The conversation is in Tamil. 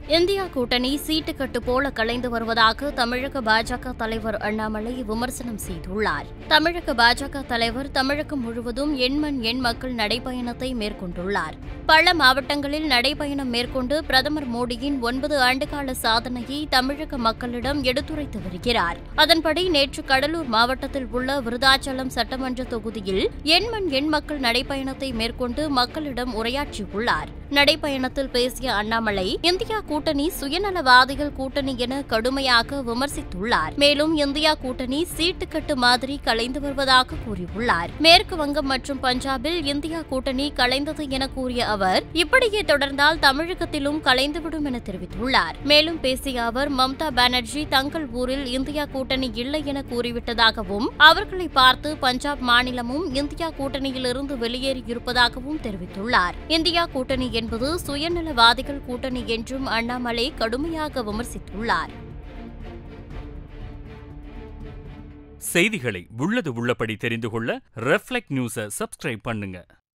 இந்தியா கூட்டணி சீட்டுக்கட்டு போல கலைந்து வருவதாக தமிழக பாஜக தலைவர் அண்ணாமலை விமர்சனம் செய்துள்ளார் தமிழக பாஜக தலைவர் தமிழகம் முழுவதும் எண்மண் எண் மக்கள் நடைபயணத்தை மேற்கொண்டுள்ளார் பல மாவட்டங்களில் நடைபயணம் மேற்கொண்டு பிரதமர் மோடியின் ஒன்பது ஆண்டுகால சாதனையை தமிழக மக்களிடம் எடுத்துரைத்து வருகிறார் அதன்படி நேற்று கடலூர் மாவட்டத்தில் உள்ள விருதாச்சலம் சட்டமன்ற தொகுதியில் எண்மண் எண் மக்கள் நடைபயணத்தை மேற்கொண்டு மக்களிடம் உரையாற்றியுள்ளார் நடைபயணத்தில் பேசிய அண்ணாமலை இந்தியா கூட்டணி சுயநலவாதிகள் கூட்டணி என கடுமையாக விமர்சித்துள்ளார் மேலும் இந்தியா கூட்டணி சீட்டுக்கட்டு மாதிரி கலைந்து வருவதாக கூறியுள்ளார் மேற்கு வங்கம் மற்றும் பஞ்சாபில் இந்தியா கூட்டணி கலைந்தது என கூறிய அவர் இப்படியே தொடர்ந்தால் தமிழகத்திலும் கலைந்துவிடும் என தெரிவித்துள்ளார் மேலும் பேசிய அவர் மம்தா பானர்ஜி தங்கள் ஊரில் இந்தியா கூட்டணி இல்லை என கூறிவிட்டதாகவும் அவர்களை பார்த்து பஞ்சாப் மாநிலமும் இந்தியா கூட்டணியிலிருந்து வெளியேறியிருப்பதாகவும் தெரிவித்துள்ளார் இந்தியா கூட்டணி என்பது சுயநலவாதிகள் கூட்டணி என்றும் அண்ணாமலை கடுமையாக விமர்சித்துள்ளார் செய்திகளை உள்ளது உள்ளபடி தெரிந்து கொள்ள ரெஃப்ளெக்ட் நியூஸை சப்ஸ்கிரைப் பண்ணுங்க